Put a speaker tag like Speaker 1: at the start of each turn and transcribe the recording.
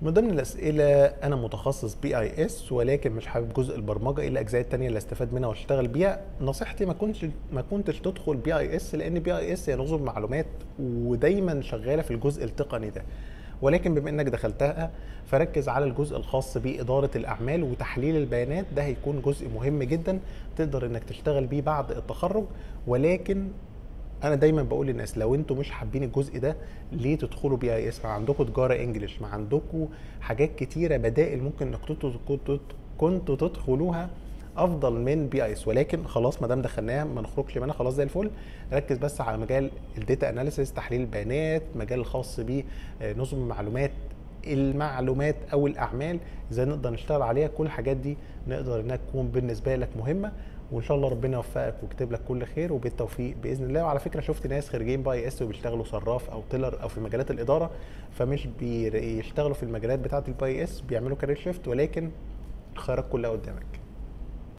Speaker 1: من ضمن الاسئله انا متخصص بي اي اس ولكن مش حابب جزء البرمجه ايه الاجزاء التانية اللي استفاد منها واشتغل بيها نصيحتي ما كنتش ما كنتش تدخل بي اي اس لان بي اي اس هي نظم معلومات ودايما شغاله في الجزء التقني ده ولكن بما انك دخلتها فركز على الجزء الخاص باداره الاعمال وتحليل البيانات ده هيكون جزء مهم جدا تقدر انك تشتغل بيه بعد التخرج ولكن انا دايما بقول للناس لو انتوا مش حابين الجزء ده ليه تدخلوا بي اي اس ما عندكم تجاره انجلش ما عندكم حاجات كتيره بدائل ممكن انك كنتوا كنتوا كنتوا تدخلوها افضل من بي اي اس ولكن خلاص ما دام دخلناها ما نخرجش منها خلاص زي الفل ركز بس على مجال الداتا اناليسيس تحليل البيانات مجال الخاص بنظم المعلومات المعلومات او الاعمال ازاي نقدر نشتغل عليها كل الحاجات دي نقدر انها تكون بالنسبه لك مهمه وان شاء الله ربنا يوفقك ويكتب لك كل خير وبالتوفيق باذن الله وعلى فكره شفت ناس خريجين باي اس وبيشتغلوا صراف او تيلر او في مجالات الاداره فمش بيشتغلوا في المجالات بتاعه الباي اس بيعملوا كارير شيفت ولكن الخيارات كلها قدامك